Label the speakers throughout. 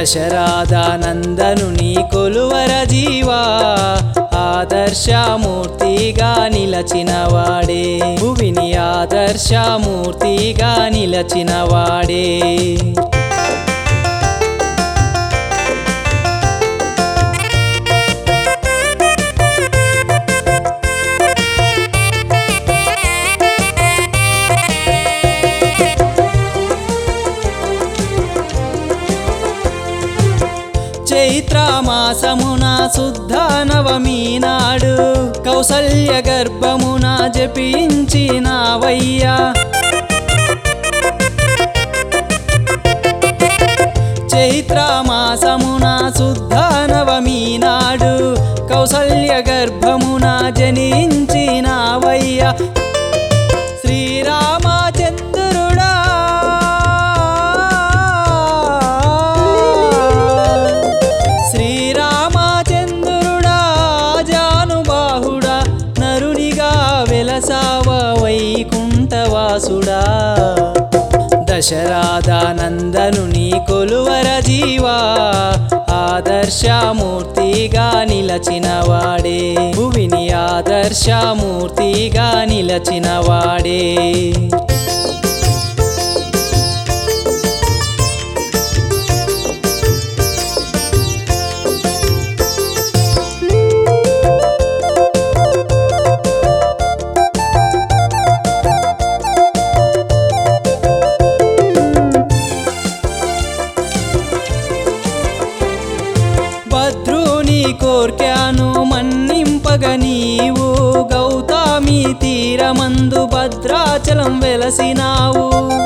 Speaker 1: దశరాధానందను నీ కొలువర జీవా ఆదర్శమూర్తిగా నిలచినవాడే భువిని ఆదర్శమూర్తిగా నిలచినవాడే చైత్రమాసమున శుద్ధ నవమి నాడు కౌసల్య గర్భమున జపించినవయ్యా చైత్రమాసమున శుద్ధ నవమి నాడు కౌసల్య గర్భమున జనించినవయ్యా శ్రీరామచంద్రుడా శ్రీరామచంద్రుడా జానుబాహుడా నరునిగా వెలసావ వైకుంఠవాసుడా దశరాధానందను నీ కొలువర జీవా ఆదర్శమూర్తిగా నిలచినవాడే భువిని ఆదర్శమూర్తిగా నిలచినవాడే భద్రుని కోర్కెను మన్నింపగ నీవు గౌతమి తీరమందు భద్రాచలం వెలసినావు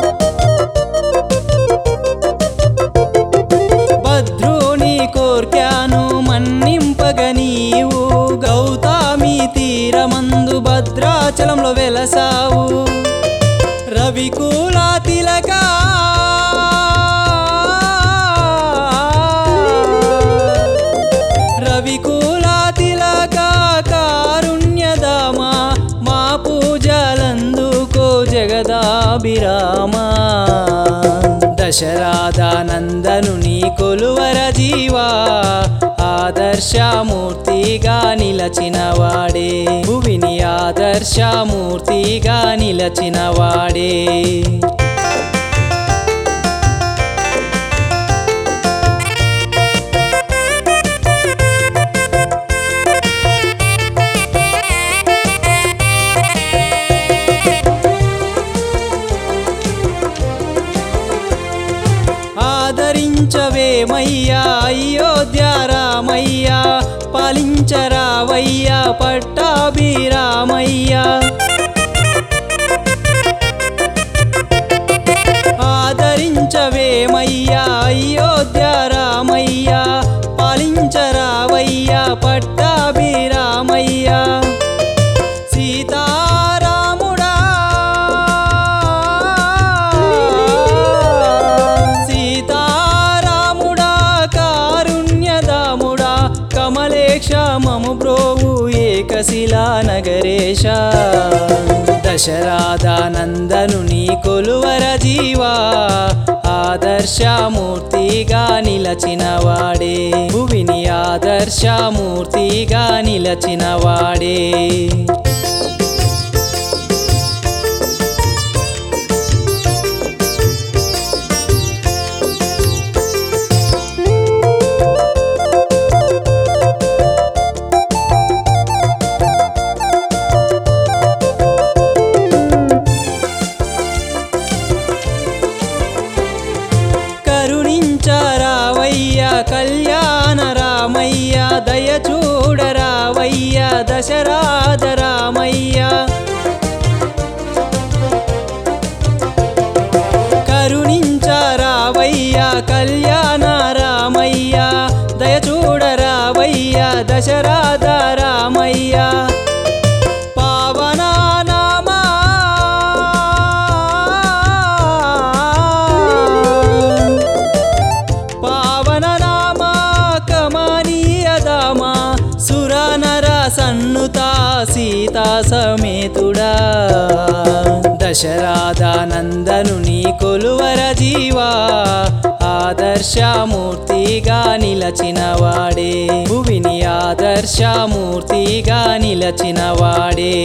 Speaker 1: భద్రుని కోర్కెను మన్నింపగ నీవు గౌతమి తీరమందు భద్రాచలంలో వెలసావు రవికుల తిలకా రవికుల తిలక కారుణ్యదామా మా పూజలందుకో జగదాభిరామా దశరాధానందను నీ కొలువర జీవా ఆదర్శమూర్తిగా నిలచినవాడే భువిని ఆదర్శమూర్తిగా నిలచినవాడే ఆదరించవేమయ్యా అయోధ్య రామయ్యా పాలించరావయ్యా పట్టాభిరామయ్యా ఆదరించవేమయ్యా అయోధ్య రామయ్యా పాలించరావయ్యా పట్టాభిరామయ్యా సీతారాముడా సీతారాముడా కారుణ్యదాముడా కమలేక్ష మము బ్రోవు ఏకశిలా నగరేశ దశరాధానందను నీ కొలువర జీవా ఆదర్శమూర్తిగా నిలచినవాడే భువిని ఆదర్శమూర్తిగా నిలచినవాడే కరుణించరావయ్య కళ్యాణ రామయ్య దయ చూడరావయ్య దశరాధ రామయ్య కరుణించరావయ్య కళ్యాణ రామయ్య దయ చూడరావయ్య దశరాధ రామయ్య పావన నామా పావన నామా కమనీయ దామా సురనర సన్నుతా సీతా సమేతుడా దశరాధానందను నీ కొలువర జీవా ఆదర్శమూర్తిగా నిలచిన వాడే భువిని ఆదర్శమూర్తిగా నిలచిన వాడే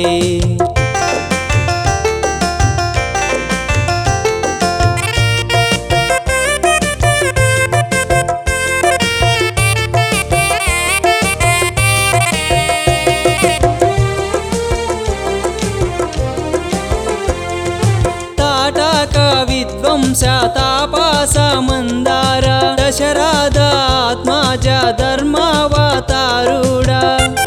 Speaker 1: తాటక విద్వంస తాపాస మందార దశరాధ ఆత్మాజ ధర్మావతారుడా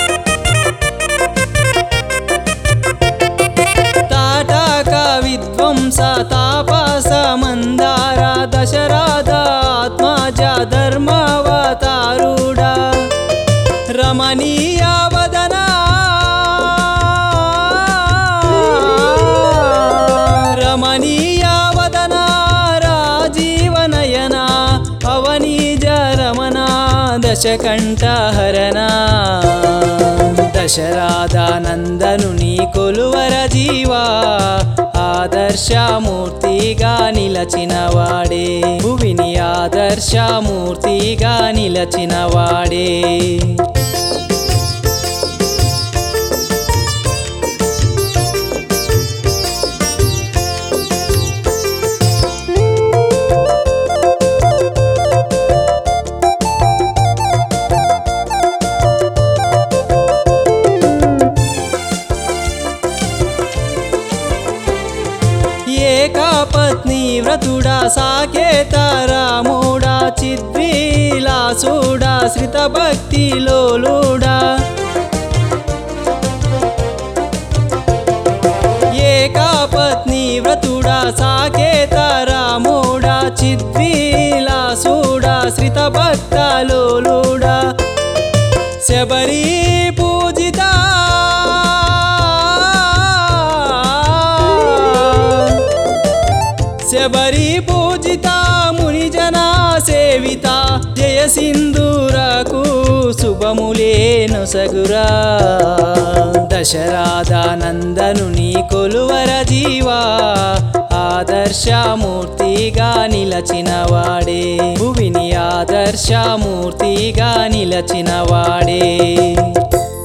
Speaker 1: తాటక విద్వంస తాపాస మందార దశరాధ ఆత్మాజ ధర్మావతారుడా రమణీయ వదనా రమణీయ వదనా రాజీవనయన అవనీజ రమణ దశకంఠ హరణ దశరాధానందను నీ కొలువర జీవా ఆదర్శమూర్తిగా నిలచిన వాడే భువిని ఆదర్శమూర్తిగా నిలచిన వాడే ఏకాపత్ని వ్రతుడా సాకేత రాముడా చిద్విలాసుడా శ్రిత భక్తి లోలుడా ఏకాపత్ని వ్రతుడా సాకేత రాముడా చిద్విలాసుడా శ్రిత భక్త లోలుడా శబరి పూజిత శబరి పూజిత మునిజన సేవిత జయ సింధూరకు శుభములేను సగురా దశరాధానందను నీ కొలువర జీవా ఆదర్శమూర్తిగా నిలచిన వాడే భువిని ఆదర్శమూర్తిగా నిలచిన వాడే